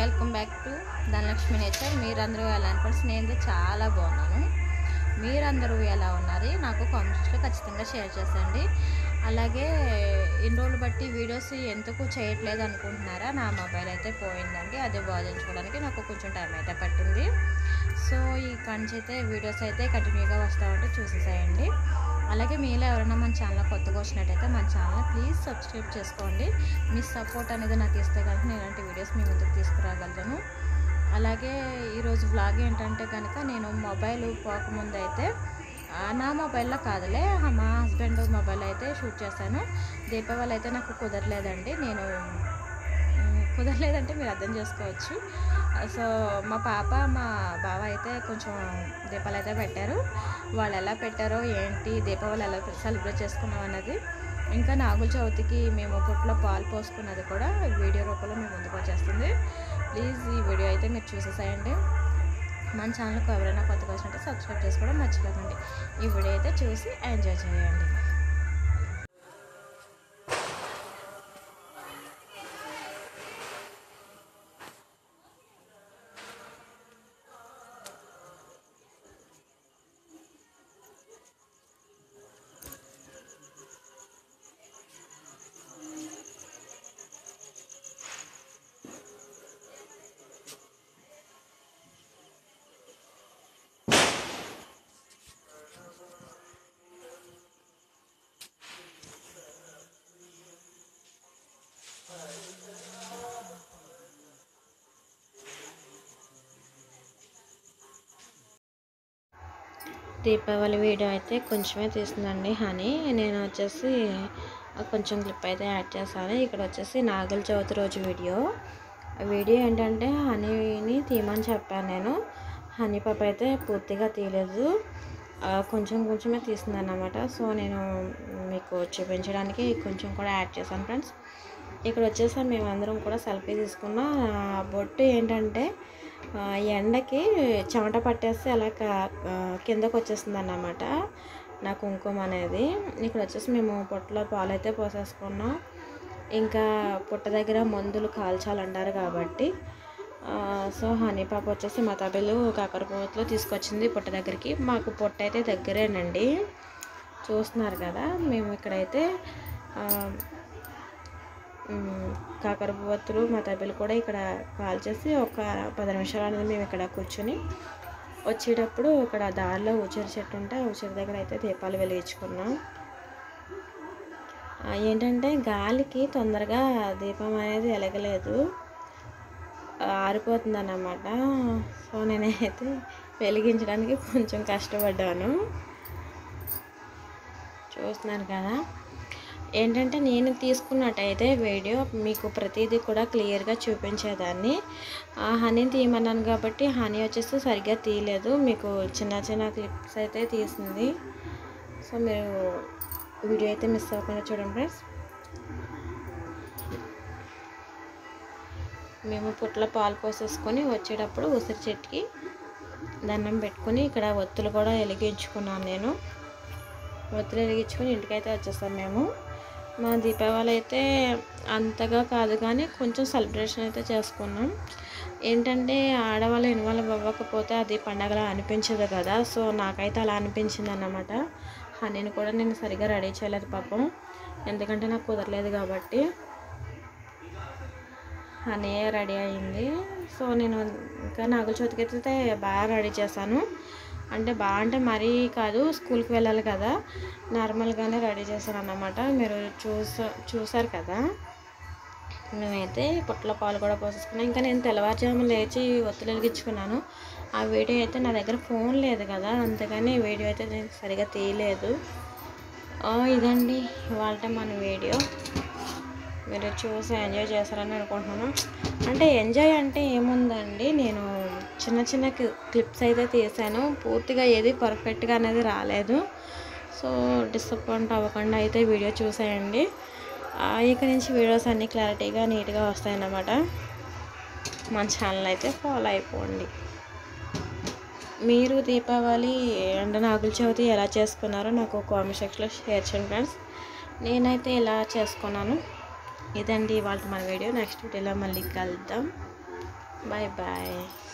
welcome back to Dhanalakshmi nature మీరందరూ ఎలా అనుకోండి నేను చాలా బాగున్నాను మీరందరూ ఎలా ఉన్నారు నాకు కామెంట్స్లో ఖచ్చితంగా షేర్ చేసండి అలాగే ఇన్ని రోజులు బట్టి వీడియోస్ ఎందుకు చేయట్లేదు అనుకుంటున్నారా నా మొబైల్ అయితే పోయిందండి అది బాధించుకోవడానికి నాకు కొంచెం టైం అయితే పట్టింది సో ఈ కంచి అయితే వీడియోస్ అయితే కంటిన్యూగా వస్తూ ఉంటే చూసేసేయండి అలాగే మీలో ఎవరైనా మన ఛానల్ కొత్తగా వచ్చినట్టయితే మన ఛానల్ ప్లీజ్ సబ్స్క్రైబ్ చేసుకోండి మీ సపోర్ట్ అనేది నాకు ఇస్తే కనుక నేను ఇలాంటి వీడియోస్ మీ ముందుకు తీసుకురాగలుగుతాను అలాగే ఈరోజు వ్లాగ్ ఏంటంటే కనుక నేను మొబైల్ పోకముందు అయితే ఆ, నా మొబైల్లో కాదులే ఆ, మా హస్బెండ్ మొబైల్ అయితే షూట్ చేశాను దీపావళి అయితే నాకు కుదరలేదండి నేను మ్, కుదరలేదంటే మీరు అర్థం చేసుకోవచ్చు సో మా పాప మా బావ అయితే కొంచెం దీపాలు అయితే పెట్టారు వాళ్ళు ఎలా పెట్టారో ఏంటి దీపావళి ఎలా సెలబ్రేట్ చేసుకున్నాం అన్నది ఇంకా నాగుల చవితికి మేము పుట్లో పాలు పోసుకున్నది కూడా వీడియో రూపంలో మేము ముందుకు వచ్చేస్తుంది ప్లీజ్ ఈ వీడియో అయితే మీరు చూసేసేయండి మన ఛానల్కి ఎవరైనా కొత్తగా వచ్చినట్టే సబ్స్క్రైబ్ చేసుకోవడం మర్చిపోకండి ఈ వీడియో అయితే చూసి ఎంజాయ్ చేయండి దీపావళి వీడియో అయితే కొంచెమే తీసిందండి హనీ నేను వచ్చేసి కొంచెం క్లిప్ అయితే యాడ్ చేశాను ఇక్కడ వచ్చేసి నాగుల చవితి రోజు వీడియో ఆ వీడియో ఏంటంటే హనీని తీయమని చెప్పాను నేను హనీ పాప అయితే పూర్తిగా తీయలేదు ఆ, కొంచెం కొంచెమే తీసిందన్నమాట సో నేను మీకు చూపించడానికి కొంచెం కూడా యాడ్ చేశాను ఫ్రెండ్స్ ఇక్కడ వచ్చేసి మేమందరం కూడా సెల్ఫీ తీసుకున్న ఆ బొట్టు ఏంటంటే ఆ, ఎండకి చెమట పట్టేస్తే అలా క- ఆ, కిందకు వచ్చేస్తుంది అన్నమాట నా కుంకుమ అనేది ఇక్కడ వచ్చేసి మేము పొట్టలో పాలు అయితే పోసేసుకున్నాం ఇంకా పుట్ట దగ్గర మందులు కాల్చాలంటారు కాబట్టి ఆ, సో హనీ పాప వచ్చేసి మా తబిలు కాకరపోతులు తీసుకొచ్చింది పుట్ట దగ్గరికి మాకు పుట్ట అయితే దగ్గరేనండి చూస్తున్నారు కదా మేము ఇక్కడైతే ఆ, మ్, కాకరపువ్వొత్తులు మా తబ్బిలు కూడా ఇక్కడ కాల్ చేసి ఒక పది నిమిషాలు అనేది మేము ఇక్కడ కూర్చొని వచ్చేటప్పుడు ఇక్కడ దారిలో ఉచిరి చెట్టు ఉంటే ఆ ఉచిరి దగ్గర అయితే దీపాలు వెలిగించుకున్నాం ఆ, ఏంటంటే గాలికి తొందరగా దీపం అనేది వెలగలేదు ఆరిపోతుంది అన్నమాట సో నేనైతే వెలిగించడానికి కొంచెం కష్టపడ్డాను చూస్తున్నారు కదా ఏంటంటే నేను తీసుకున్నట్టయితే వీడియో మీకు ప్రతిదీ కూడా క్లియర్గా చూపించేదాన్ని ఆ హనీ తీయమన్నాను కాబట్టి హనీ వచ్చేసి సరిగ్గా తీయలేదు మీకు చిన్న చిన్న క్లిప్స్ అయితే తీసింది సో మీరు వీడియో అయితే మిస్ అవ్వకుండా చూడండి ఫ్రెండ్స్ మేము పుట్ల పాలు పోసేసుకొని వచ్చేటప్పుడు ఉసిరి చెట్టుకి దండం పెట్టుకొని ఇక్కడ ఒత్తులు కూడా వెలిగించుకున్నాను నేను ఒత్తులు వెలిగించుకొని ఇంటికైతే వచ్చేస్తాం మేము మా దీపావళి అయితే అంతగా కాదు కానీ కొంచెం సెలబ్రేషన్ అయితే చేసుకున్నాం ఏంటంటే ఆడవాళ్ళు ఇన్వాల్వ్ అవ్వకపోతే అది పండగలా అనిపించదు కదా సో నాకైతే అలా అనిపించింది అన్నమాట హనీని కూడా నేను సరిగా రెడీ చేయలేదు పాపం ఎందుకంటే నాకు కుదరలేదు కాబట్టి హనీ రెడీ అయింది సో నేను ఇంకా నాగుల చవితికి అయితే బాగా రెడీ చేశాను అంటే బాగా అంటే మరీ కాదు స్కూల్కి వెళ్ళాలి కదా నార్మల్గానే రెడీ చేశాను అన్నమాట మీరు చూసా చూసారు కదా మేమైతే పుట్ల పాలు కూడా పోసేసుకున్నాం ఇంకా నేను తెల్లవారుజాము లేచి ఒత్తులు వెలిగించుకున్నాను ఆ వీడియో అయితే నా దగ్గర ఫోన్ లేదు కదా అంతగాని వీడియో అయితే నేను సరిగా తీయలేదు ఆ, ఇదండి ఇవాళ మన వీడియో మీరు చూసి ఎంజాయ్ చేస్తారని అనుకుంటున్నాను అంటే ఎంజాయ్ అంటే ఏముందండి నేను చిన్న చిన్న క్లి- క్లిప్స్ అయితే తీసాను పూర్తిగా ఏది పర్ఫెక్ట్గా అనేది రాలేదు సో డిసప్పాయింట్ అవ్వకుండా అయితే వీడియో చూసేయండి ఆ, ఇక నుంచి వీడియోస్ అన్నీ క్లారిటీగా నీట్గా వస్తాయన్నమాట మన ఛానల్ అయితే ఫాలో అయిపోండి మీరు దీపావళి అండ్ నాగుల చవితి ఎలా చేసుకున్నారో నాకు కామెంట్ సెక్షన్లో షేర్ చేయండి ఫ్రెండ్స్ నేనైతే ఇలా చేసుకున్నాను ఇదండి ఇవాళ మన వీడియో నెక్స్ట్ వీడియోలో మళ్ళీ కలుద్దాం బాయ్ బాయ్